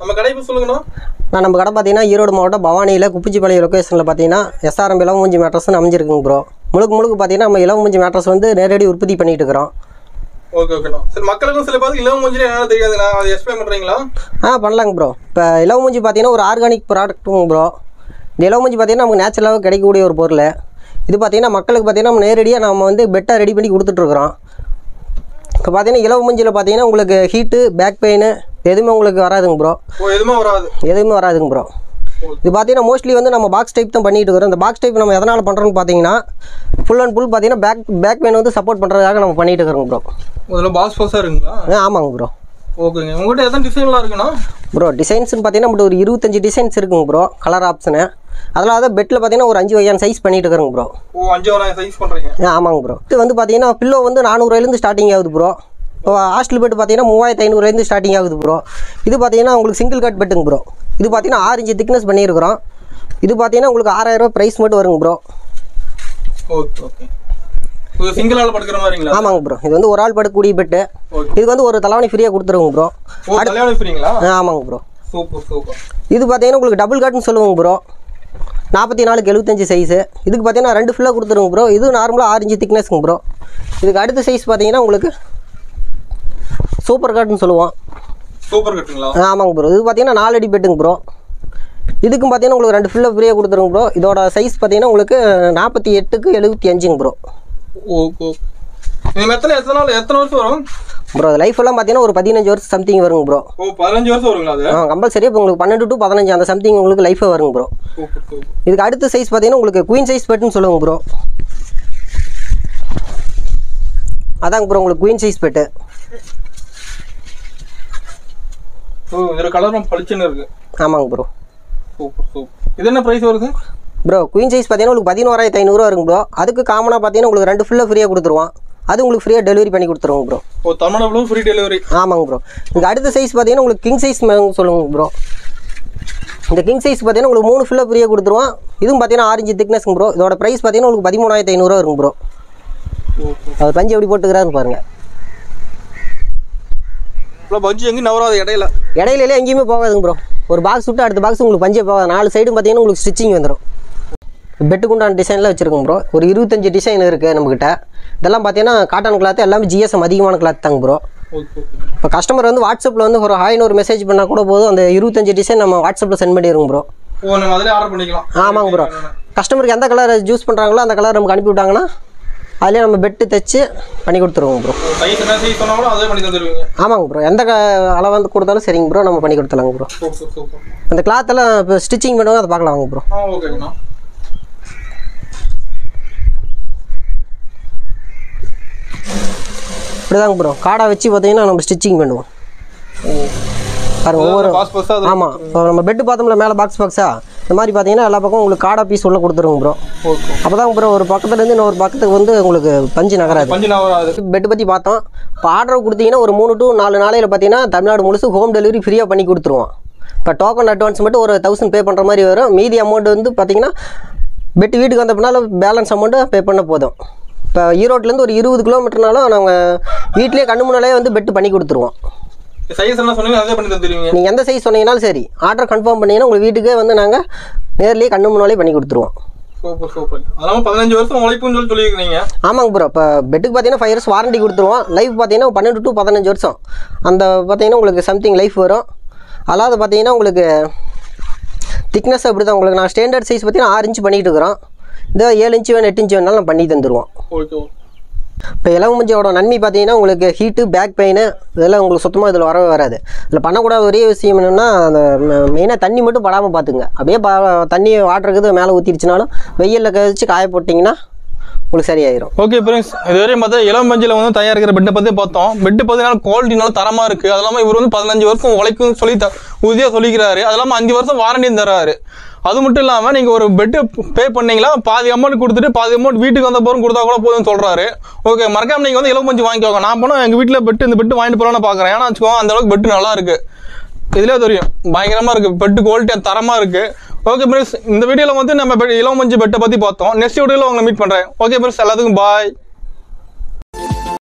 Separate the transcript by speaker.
Speaker 1: நம்ம கடை இப்போ சொல்லுங்கண்ணா
Speaker 2: நான் நம்ம கடை பார்த்தீங்கன்னா ஈரோடு மாவட்டம் பவானியில் குப்பிச்சிப்பாளையம் லொக்கேஷனில் பார்த்தீங்கன்னா எஸ்ஆர்எம் இளவமுஞ்சி மேட்ரஸ்னு அமைஞ்சிருக்குங்க ப்ரோ முழுக்க முழுக்க பார்த்தீங்கன்னா நம்ம இளவமுஞ்சி மேட்ரஸ் வந்து நேரடி உற்பத்தி பண்ணிட்டு இருக்கிறோம்
Speaker 1: ஓகே ஓகேண்ணா சரி மக்களுக்கும் சில பேருக்கு இலவ மஞ்சள் என்னன்னு தெரியாதுண்ணா அதை எக்ஸ்பிளைன் பண்ணுறீங்களா
Speaker 2: ஆ பண்ணலாங்க ப்ரோ இப்போ இலவமுஞ்சி பார்த்தீங்கன்னா ஒரு ஆர்கானிக் ப்ராடக்ட்டுங்க ப்ரோ இந்த இலவமுஞ்சி பார்த்தீங்கன்னா நமக்கு நேச்சுரலாக கிடைக்கக்கூடிய ஒரு பொருள் இது பார்த்தீங்கன்னா மக்களுக்கு பார்த்தீங்கன்னா நம்ம நேரடியாக நம்ம வந்து பெட்டை ரெடி பண்ணி கொடுத்துட்ருக்குறோம் இப்போ பார்த்தீங்கன்னா இலவமுஞ்சியில் பார்த்தீங்கன்னா உங்களுக்கு ஹீட்டு பேக் பெயின் எதுவுமே உங்களுக்கு வராதுங்க ப்ரோ
Speaker 1: ஓ எதுவுமே வராது
Speaker 2: எதுவுமே வராதுங்க ப்ரோ இது பார்த்தீங்கன்னா மோஸ்ட்லி வந்து நம்ம பாக்ஸ் டைப் தான் பண்ணிட்டு இருக்கிறோம் இந்த பாக்ஸ் டைப் நம்ம எதனால் பண்ணுறோம்னு பார்த்தீங்கன்னா ஃபுல் அண்ட் ஃபுல் பார்த்தீங்கன்னா பேக் பேக் பெயின் வந்து சப்போர்ட் பண்ணுறதுக்காக நம்ம பண்ணிட்டு இருக்கிறோம் ப்ரோ
Speaker 1: முதல்ல பாஸ் பாஸாக இருக்குங்களா
Speaker 2: ஆ ஆமாங்க ப்ரோ
Speaker 1: ஓகேங்க உங்கள்கிட்ட எத்தனை டிசைன்லாம் இருக்குண்ணா
Speaker 2: ப்ரோ டிசைன்ஸ்னு பார்த்தீங்கன்னா நம்மகிட்ட ஒரு இருபத்தஞ்சு டிசைன்ஸ் இருக்குங்க ப்ரோ கலர் ஆப்ஷனு அதனால தான் பெட்டில் பார்த்தீங்கன்னா ஒரு அஞ்சு வகையான சைஸ் பண்ணிட்டு இருக்கிறோங்க ப்ரோ
Speaker 1: ஓ அஞ்சு வராங்க சைஸ் பண்ணுறீங்க
Speaker 2: ஆ ஆமாங்க ப்ரோ இது வந்து பார்த்தீங்கன்னா பில்லோ வந்து நானூறுவாயிலேருந்து ஸ்டார்டிங் ஆகுது ப்ரோ இப்போ ஹாஸ்டல் பெட் பார்த்தீங்கன்னா மூவாயிரத்து ஐநூறுலேருந்து ஸ்டார்டிங் ஆகுது ப்ரோ இது பார்த்தீங்கன்னா உங்களுக்கு சிங்கிள் கட் பெட்டுங்க ப்ரோ இது பார்த்தீங்கன்னா ஆறு இன்ச்சு திக்னஸ் பண்ணியிருக்கிறோம் இது பார்த்தீங்கன்னா உங்களுக்கு ஆறாயிரம் ப்ரைஸ் மட்டும் வருங்க ப்ரோ
Speaker 1: ஓகே ஓகே இது சிங்கிள் ஆள் படுக்கிற மாதிரிங்களா
Speaker 2: ஆமாங்க ப்ரோ இது வந்து ஒரு ஆள் படக்கூடிய பெட்டு
Speaker 1: ஓகே
Speaker 2: இதுக்கு வந்து ஒரு தலைவணி ஃப்ரீயாக கொடுத்துருவோங்க ப்ரோ
Speaker 1: ஓ கல்யாணம் ஃப்ரீங்களா
Speaker 2: ஆமாங்க ப்ரோ
Speaker 1: சூப்பர் சூப்பர்
Speaker 2: இது பார்த்தீங்கன்னா உங்களுக்கு டபுள் காட்னு சொல்லுவோங்க ப்ரோ நாற்பத்தி நாலுக்கு எழுபத்தஞ்சு சைஸு இதுக்கு பார்த்தீங்கன்னா ரெண்டு ஃபுல்லாக கொடுத்துருங்க ப்ரோ இது நார்மலாக ஆறு இன்ச்சு திக்னஸ்ங்க ப்ரோ இதுக்கு அடுத்த சைஸ் பார்த்தீங்கன்னா உங்களுக்கு சூப்பர் காட்னு சொல்லுவோம்
Speaker 1: சூப்பர் கட்டுங்களா
Speaker 2: ஆமாங்க ப்ரோ இது பார்த்தீங்கன்னா நாலு அடி பெட்டுங்க ப்ரோ இதுக்கும் பார்த்தீங்கன்னா உங்களுக்கு ரெண்டு ஃபுல்லாக ஃப்ரீயாக கொடுத்துருங்க ப்ரோ இதோட சைஸ் பார்த்தீங்கன்னா உங்களுக்கு நாற்பத்தி எட்டுக்கு எழுபத்தி அஞ்சுங்க ப்ரோ
Speaker 1: ஓகே ஓகே இந்த மெத்தனை எத்தனை நாள் எத்தனை வருஷம் வரும்
Speaker 2: ப்ரோ லைஃப் எல்லாம் பார்த்தீங்கன்னா ஒரு பதினஞ்சு வருஷம் சம்திங் வருங்க ப்ரோ
Speaker 1: ஓ பதினஞ்சு வருஷம் வருங்களா அது
Speaker 2: ஆ கம்பல்சரி இப்போ உங்களுக்கு பன்னெண்டு டு பதினஞ்சு அந்த சம்திங் உங்களுக்கு லைஃபே வருங்க ப்ரோ
Speaker 1: சூப்பர் சூப்பர்
Speaker 2: இதுக்கு அடுத்த சைஸ் பார்த்தீங்கன்னா உங்களுக்கு குயின் சைஸ் பெட்டுன்னு சொல்லுவாங்க ப்ரோ அதாங்க ப்ரோ உங்களுக்கு குயின் சைஸ் பெட்டு
Speaker 1: ஓ இதில் கலரும் பளிச்சுன்னு இருக்கு
Speaker 2: ஆமாங்க ப்ரோ
Speaker 1: சூப்பர் சூப்பர் இது என்ன ப்ரைஸ் வருது
Speaker 2: ப்ரோ குயின் சைஸ் பார்த்தீங்கன்னா உங்களுக்கு பதினோராயிரத்தி ஐநூறுரூவா இருக்கும் ப்ரோ அதுக்கு காமனாக பார்த்தீங்கன்னா உங்களுக்கு ரெண்டு ஃபுல்லாக ஃப்ரீயாக கொடுத்துருவான் அது உங்களுக்கு ஃப்ரீயாக டெலிவரி பண்ணி கொடுத்துருவோம் ப்ரோ
Speaker 1: ஓ தமிழ்நாடு ஃப்ரீ டெலிவரி
Speaker 2: ஆமாங்க ப்ரோ இதுக்கு அடுத்த சைஸ் பார்த்தீங்கன்னா உங்களுக்கு கிங் சைஸ் சொல்லுங்க ப்ரோ இந்த கிங் சைஸ் பார்த்தீங்கன்னா உங்களுக்கு மூணு ஃபுல்லாக ஃப்ரீயாக கொடுத்துருவான் இதுவும் பார்த்தீங்கன்னா ஆரஞ்சு திக்னஸ்ங்க ப்ரோ இதோட ப்ரைஸ் பார்த்தீங்கன்னா உங்களுக்கு பதிமூணாயிரத்தி ஐநூறுரூவா இருக்கும் ப்ரோ
Speaker 1: ஓகே
Speaker 2: அது பஞ்சு எப்படி போட்டுக்கிறாருன்னு பாருங்கள்
Speaker 1: இப்போ பஜ்ஜி எங்கேயும் நவராது இடையில
Speaker 2: இடையில எங்கேயுமே போகாதுங்க ப்ரோ ஒரு பாக்ஸ் விட்டு அடுத்த பாக்ஸ் உங்களுக்கு பஞ்சே போகாது நாலு சைடும் பார்த்தீங்கன்னா உங்களுக்கு ஸ்டிச்சிங் வந்துடும் பெட்டுக்குண்டான டிசைனில் வச்சுருக்கோம் ப்ரோ ஒரு இருபத்தஞ்சு டிசைன் இருக்குது நம்மக்கிட்ட இதெல்லாம் பார்த்தீங்கன்னா காட்டன் கிளாத் எல்லாமே ஜிஎஸ்எம் அதிகமான கிளாத் தாங்க ப்ரோ
Speaker 1: ஓகே ஓகே
Speaker 2: இப்போ கஸ்டமர் வந்து வாட்ஸ்அப்பில் வந்து ஒரு ஹாய்னு ஒரு மெசேஜ் பண்ணால் கூட போதும் அந்த இருபத்தஞ்சு டிசைன் நம்ம வாட்ஸ்அப்பில் சென்ட் பண்ணிடுவோம் ப்ரோ
Speaker 1: ஓ நம்ம அதிலே ஆர்டர் பண்ணிக்கலாம்
Speaker 2: ஆமாங்க ப்ரோ கஸ்டமருக்கு எந்த கலர் சூஸ் பண்ணுறாங்களோ அந்த கலர் நமக்கு அனுப்பி விட்டாங்கன்னா அதிலே நம்ம பெட்டு தைச்சு பண்ணி கொடுத்துருவோம் ப்ரோ
Speaker 1: சைஸ் என்ன சைஸ் சொன்னாலும் அதே பண்ணி தந்துடுவீங்க
Speaker 2: ஆமாங்க ப்ரோ எந்த க அளவு வந்து கொடுத்தாலும் சரிங்க ப்ரோ நம்ம பண்ணி கொடுத்துலாங்க ப்ரோ
Speaker 1: சூப்பர் சூப்பர்
Speaker 2: அந்த கிளாத் எல்லாம் இப்போ ஸ்டிச்சிங் பண்ணுவாங்க அதை பார்க்கலாம் வாங்க ப்ரோ
Speaker 1: ஆ ஓகேங்கண்ணா
Speaker 2: இப்படிதாங்க ப்ரோ காடை வச்சு பார்த்தீங்கன்னா நம்ம ஸ்டிச்சிங் பண்ணுவோம்
Speaker 1: ஓ
Speaker 2: பாருங்க ஒவ்வொரு
Speaker 1: பாஸ் பாஸாக அது
Speaker 2: ஆமாம் இப்போ நம்ம பெட்டு பார்த்தோம்ல மேலே பாக்ஸ் பாக்ஸா இந்த மாதிரி பார்த்தீங்கன்னா எல்லா பக்கம் உங்களுக்கு காடா பீஸ் உள்ள கொடுத்துருங்க ப்ரோ
Speaker 1: ஓகே
Speaker 2: அப்போ தான் ப்ரோ ஒரு பக்கத்துலேருந்து இன்னொரு பக்கத்துக்கு வந்து உங்களுக்கு பஞ்சு நகராது
Speaker 1: பஞ்சு நவராது
Speaker 2: பெட்டு பற்றி பார்த்தோம் இப்போ ஆர்டர் கொடுத்தீங்கன்னா ஒரு மூணு டு நாலு நாளையில் பார்த்தீங்கன்னா தமிழ்நாடு முழுசு ஹோம் டெலிவரி ஃப்ரீயாக பண்ணி கொடுத்துருவோம் இப்போ டோக்கன் அட்வான்ஸ் மட்டும் ஒரு தௌசண்ட் பே பண்ணுற மாதிரி வரும் மீதி அமௌண்ட் வந்து பார்த்தீங்கன்னா பெட்டு வீட்டுக்கு வந்த பின்னால் பேலன்ஸ் அமௌண்ட்டு பே பண்ண போதும் இப்போ ஈரோட்லேருந்து ஒரு இருபது கிலோமீட்டர்னாலும் நாங்கள் வீட்டிலேயே கண்ணு முன்னாலே வந்து பெட்டு பண்ணி கொடுத்துருவோம்
Speaker 1: சைஸ் என்ன சொன்னீங்க அதே பண்ணி தந்துடுவீங்க
Speaker 2: நீங்கள் எந்த சைஸ் சொன்னீங்கனாலும் சரி ஆர்டர் கன்ஃபார்ம் பண்ணீங்கன்னா உங்களுக்கு வீட்டுக்கே வந்து நாங்கள் நேர்லேயே கண்ணு முன்னாலே பண்ணி கொடுத்துருவோம்
Speaker 1: சூப்பர் சூப்பர் அதெல்லாம் பதினஞ்சு வருஷம் உழைப்புன்னு சொல்லி சொல்லியிருக்கீங்க
Speaker 2: ஆமாங்க ப்ரோ இப்போ பெட்டுக்கு பார்த்தீங்கன்னா ஃபைவ் இயர்ஸ் வாரண்டி கொடுத்துருவோம் லைஃப் பார்த்தீங்கன்னா பன்னெண்டு டு பதினஞ்சு வருஷம் அந்த பார்த்தீங்கன்னா உங்களுக்கு சம்திங் லைஃப் வரும் அல்லாத பார்த்தீங்கன்னா உங்களுக்கு திக்னஸ் அப்படி தான் உங்களுக்கு நான் ஸ்டாண்டர்ட் சைஸ் பார்த்தீங்கன்னா ஆறு இன்ச் பண்ணிட்டு இருக்கிறோம் இந்த ஏழு இன்ச்சு வேணும் எட்டு இன்ச்சு வேணாலும் நான் பண்ணி தந்துடுவோம்
Speaker 1: ஓகே ஓகே
Speaker 2: இப்போ இலவமஞ்சியோட நன்மை பார்த்தீங்கன்னா உங்களுக்கு ஹீட்டு பேக் பெயின் இதெல்லாம் உங்களுக்கு சுத்தமாக இதில் வரவே வராது இதில் பண்ணக்கூடாத ஒரே விஷயம் என்னென்னா அந்த மெயினாக தண்ணி மட்டும் படாமல் பார்த்துங்க அப்படியே பா தண்ணி வாட்டருக்கு மேலே ஊற்றிடுச்சுனாலும் வெயிலில் கழிச்சு காய போட்டிங்கன்னா உங்களுக்கு சரியாயிரும்
Speaker 1: ஓகே ஃப்ரெண்ட்ஸ் இதுவரையும் பார்த்தா இளம் பஞ்சில் வந்து தயாரிக்கிற பெட்டை பற்றி பார்த்தோம் பெட்டு பார்த்தீங்கன்னா குவாலிட்டினால தரமாக இருக்குது அது இல்லாமல் இவர் வந்து பதினஞ்சு வருஷம் உழைக்கும் சொல்லி த உறுதியாக சொல்லிக்கிறாரு அது இல்லாமல் அஞ்சு வருஷம் வாரண்டியும் தராரு அது மட்டும் இல்லாமல் நீங்கள் ஒரு பெட்டு பே பண்ணீங்களா பாதி அமௌண்ட் கொடுத்துட்டு பாதி அமௌண்ட் வீட்டுக்கு வந்த போகிறோம் கொடுத்தா கூட போதும்னு சொல்கிறாரு ஓகே மறக்காம நீங்கள் வந்து இளம் பஞ்சு வாங்கிக்கோங்க நான் போனால் எங்கள் வீட்டில் பெட்டு இந்த பெட்டு வாங்கிட்டு போகலான்னு பார்க்குறேன் ஏன்னா வச்சுக்கோங்க அந்த அளவுக்கு பெட்டு நல்லா இருக்குது இதுலேயே தெரியும் பயங்கரமாக இருக்குது பெட்டு குவாலிட்டியாக தரமாக இருக்குது ஓகே ஃப்ரெண்ட்ஸ் இந்த வீடியோவில் வந்து நம்ம பெ- இளம் மஞ்சு பெட்டை பற்றி பார்த்தோம் நெக்ஸ்ட் வீடியோவில் உங்களை மீட் பண்ணுறேன் ஓகே ஃப்ரெண்ட்ஸ் எல்லாத்துக்கும் பாய்